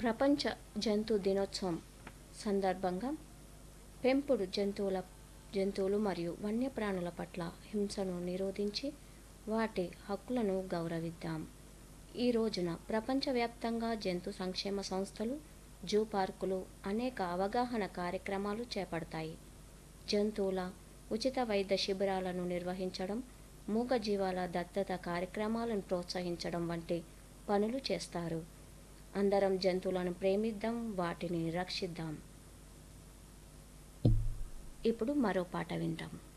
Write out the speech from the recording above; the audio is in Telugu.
ప్రపంచ జంతు దినోత్సవం సందర్భంగా పెంపుడు జంతువుల జంతువులు మరియు వన్యప్రాణుల పట్ల హింసను నిరోధించి వాటి హక్కులను గౌరవిద్దాం ఈ రోజున ప్రపంచవ్యాప్తంగా జంతు సంక్షేమ సంస్థలు జూ పార్కులు అనేక అవగాహన కార్యక్రమాలు చేపడతాయి జంతువుల ఉచిత వైద్య శిబిరాలను నిర్వహించడం మూగజీవాల దత్తత కార్యక్రమాలను ప్రోత్సహించడం వంటి పనులు చేస్తారు అందరం జంతువులను ప్రేమిద్దాం వాటిని రక్షిద్దాం ఇప్పుడు మరో పాట వింటాం